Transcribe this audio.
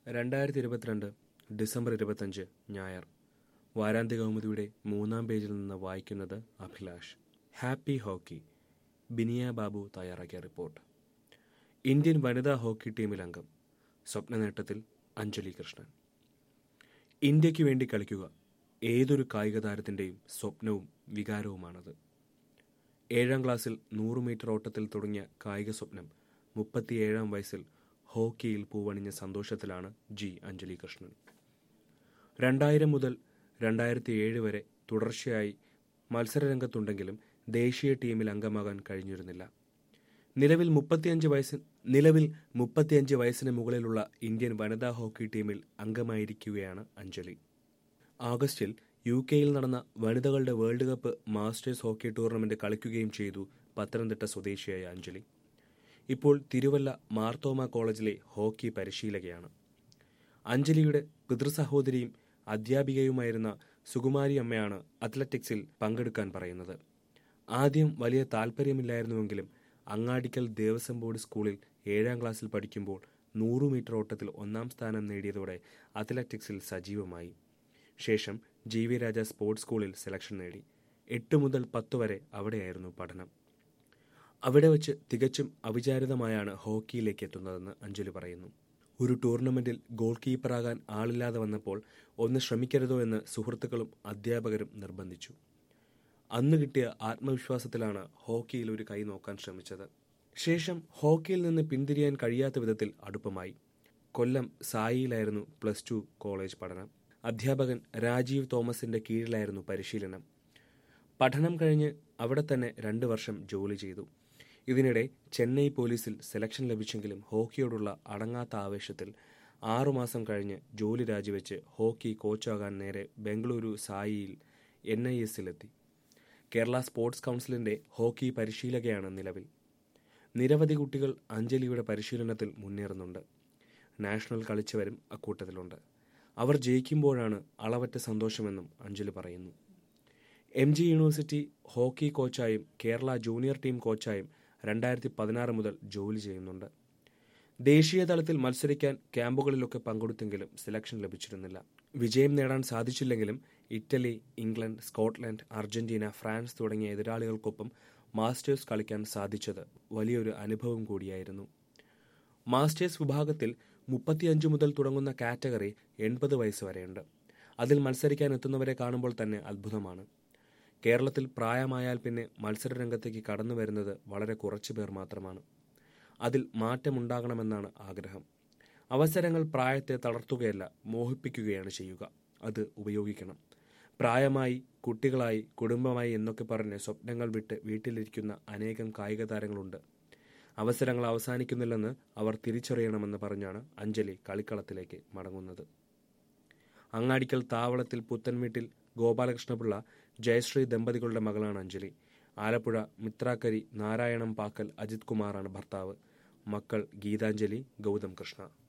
രണ്ടായിരത്തി ഇരുപത്തിരണ്ട് ഡിസംബർ ഇരുപത്തഞ്ച് ഞായർ വാരാന്ത്യ കൗമുദിയുടെ മൂന്നാം പേജിൽ നിന്ന് വായിക്കുന്നത് അഭിലാഷ് ഹാപ്പി ഹോക്കി ബിനിയ ബാബു തയ്യാറാക്കിയ റിപ്പോർട്ട് ഇന്ത്യൻ വനിതാ ഹോക്കി ടീമിൽ അംഗം സ്വപ്ന നേട്ടത്തിൽ അഞ്ജലി കൃഷ്ണൻ ഇന്ത്യക്ക് വേണ്ടി കളിക്കുക ഏതൊരു കായിക താരത്തിൻ്റെയും സ്വപ്നവും വികാരവുമാണത് ഏഴാം ക്ലാസ്സിൽ നൂറ് മീറ്റർ ഓട്ടത്തിൽ തുടങ്ങിയ കായിക സ്വപ്നം മുപ്പത്തിയേഴാം വയസ്സിൽ ഹോക്കിയിൽ പൂവണിഞ്ഞ സന്തോഷത്തിലാണ് ജി അഞ്ജലി കൃഷ്ണൻ രണ്ടായിരം മുതൽ രണ്ടായിരത്തി ഏഴ് വരെ തുടർച്ചയായി മത്സരരംഗത്തുണ്ടെങ്കിലും ദേശീയ ടീമിൽ അംഗമാകാൻ കഴിഞ്ഞിരുന്നില്ല നിലവിൽ മുപ്പത്തിയഞ്ച് വയസ്സ് നിലവിൽ മുപ്പത്തിയഞ്ച് വയസ്സിന് മുകളിലുള്ള ഇന്ത്യൻ വനിതാ ഹോക്കി ടീമിൽ അംഗമായിരിക്കുകയാണ് അഞ്ജലി ആഗസ്റ്റിൽ യു കെയിൽ നടന്ന വനിതകളുടെ world cup masters hockey tournament കളിക്കുകയും ചെയ്തു പത്തനംതിട്ട സ്വദേശിയായ അഞ്ജലി ഇപ്പോൾ തിരുവല്ല മാർത്തോമ കോളേജിലെ ഹോക്കി പരിശീലകയാണ് അഞ്ജലിയുടെ പിതൃസഹോദരിയും അധ്യാപികയുമായിരുന്ന സുകുമാരി അമ്മയാണ് അത്ലറ്റിക്സിൽ പങ്കെടുക്കാൻ പറയുന്നത് ആദ്യം വലിയ താല്പര്യമില്ലായിരുന്നുവെങ്കിലും അങ്ങാടിക്കൽ ദേവസ്വം ബോർഡ് സ്കൂളിൽ ഏഴാം ക്ലാസ്സിൽ പഠിക്കുമ്പോൾ നൂറ് മീറ്റർ ഓട്ടത്തിൽ ഒന്നാം സ്ഥാനം നേടിയതോടെ അത്ലറ്റിക്സിൽ സജീവമായി ശേഷം ജി വി രാജ സ്പോർട്സ് സ്കൂളിൽ സെലക്ഷൻ നേടി എട്ട് മുതൽ പത്ത് വരെ അവിടെയായിരുന്നു പഠനം അവിടെ വച്ച് തികച്ചും അവിചാരിതമായാണ് ഹോക്കിയിലേക്ക് എത്തുന്നതെന്ന് അഞ്ജലി പറയുന്നു ഒരു ടൂർണമെന്റിൽ ഗോൾ കീപ്പറാകാൻ ആളില്ലാതെ വന്നപ്പോൾ ഒന്ന് ശ്രമിക്കരുതോ എന്ന് സുഹൃത്തുക്കളും അധ്യാപകരും നിർബന്ധിച്ചു അന്ന് കിട്ടിയ ആത്മവിശ്വാസത്തിലാണ് ഹോക്കിയിൽ ഒരു കൈ നോക്കാൻ ശ്രമിച്ചത് ശേഷം ഹോക്കിയിൽ നിന്ന് പിന്തിരിയാൻ കഴിയാത്ത വിധത്തിൽ അടുപ്പമായി കൊല്ലം സായിയിലായിരുന്നു പ്ലസ് ടു കോളേജ് പഠനം അധ്യാപകൻ രാജീവ് തോമസിന്റെ കീഴിലായിരുന്നു പരിശീലനം പഠനം കഴിഞ്ഞ് അവിടെ തന്നെ രണ്ട് വർഷം ജോലി ചെയ്തു ഇതിനിടെ ചെന്നൈ പോലീസിൽ സെലക്ഷൻ ലഭിച്ചെങ്കിലും ഹോക്കിയോടുള്ള അടങ്ങാത്ത ആവേശത്തിൽ ആറുമാസം കഴിഞ്ഞ് ജോലി രാജിവെച്ച് ഹോക്കി കോച്ചാകാൻ നേരെ ബംഗളൂരു സായിയിൽ എൻ ഐ എസിലെത്തി കേരള സ്പോർട്സ് കൗൺസിലിന്റെ ഹോക്കി പരിശീലകയാണ് നിലവിൽ നിരവധി കുട്ടികൾ അഞ്ജലിയുടെ പരിശീലനത്തിൽ മുന്നേറുന്നുണ്ട് നാഷണൽ കളിച്ചവരും അക്കൂട്ടത്തിലുണ്ട് അവർ ജയിക്കുമ്പോഴാണ് അളവറ്റ സന്തോഷമെന്നും അഞ്ജലി പറയുന്നു എം ജി യൂണിവേഴ്സിറ്റി ഹോക്കി കോച്ചായും കേരള ജൂനിയർ ടീം കോച്ചായും രണ്ടായിരത്തി പതിനാറ് മുതൽ ജോലി ചെയ്യുന്നുണ്ട് ദേശീയ തലത്തിൽ മത്സരിക്കാൻ ക്യാമ്പുകളിലൊക്കെ പങ്കെടുത്തെങ്കിലും സെലക്ഷൻ ലഭിച്ചിരുന്നില്ല വിജയം നേടാൻ സാധിച്ചില്ലെങ്കിലും Italy England Scotland Argentina France തുടങ്ങിയ എതിരാളികൾക്കൊപ്പം മാസ്റ്റേഴ്സ് കളിക്കാൻ സാധിച്ചത് വലിയൊരു അനുഭവം കൂടിയായിരുന്നു മാസ്റ്റേഴ്സ് വിഭാഗത്തിൽ മുപ്പത്തിയഞ്ച് മുതൽ തുടങ്ങുന്ന കാറ്റഗറി എൺപത് വയസ്സ് വരെയുണ്ട് അതിൽ മത്സരിക്കാൻ എത്തുന്നവരെ കാണുമ്പോൾ തന്നെ അത്ഭുതമാണ് കേരളത്തിൽ പ്രായമായാൽ പിന്നെ മത്സരരംഗത്തേക്ക് കടന്നു വരുന്നത് വളരെ കുറച്ചു പേർ മാത്രമാണ് അതിൽ മാറ്റമുണ്ടാകണമെന്നാണ് ആഗ്രഹം അവസരങ്ങൾ പ്രായത്തെ തളർത്തുകയല്ല മോഹിപ്പിക്കുകയാണ് ചെയ്യുക അത് ഉപയോഗിക്കണം പ്രായമായി കുട്ടികളായി കുടുംബമായി എന്നൊക്കെ പറഞ്ഞ് സ്വപ്നങ്ങൾ വിട്ട് വീട്ടിലിരിക്കുന്ന അനേകം കായിക താരങ്ങളുണ്ട് അവസരങ്ങൾ അവസാനിക്കുന്നില്ലെന്ന് അവർ തിരിച്ചറിയണമെന്ന് പറഞ്ഞാണ് അഞ്ജലി കളിക്കളത്തിലേക്ക് മടങ്ങുന്നത് അങ്ങാടിക്കൽ താവളത്തിൽ പുത്തൻവീട്ടിൽ ഗോപാലകൃഷ്ണപിള്ള ജയശ്രീ ദമ്പതികളുടെ മകളാണ് അഞ്ജലി ആലപ്പുഴ മിത്രാക്കരി നാരായണം പാക്കൽ അജിത് കുമാറാണ് ഭർത്താവ് മക്കൾ ഗീതാഞ്ജലി ഗൗതം കൃഷ്ണ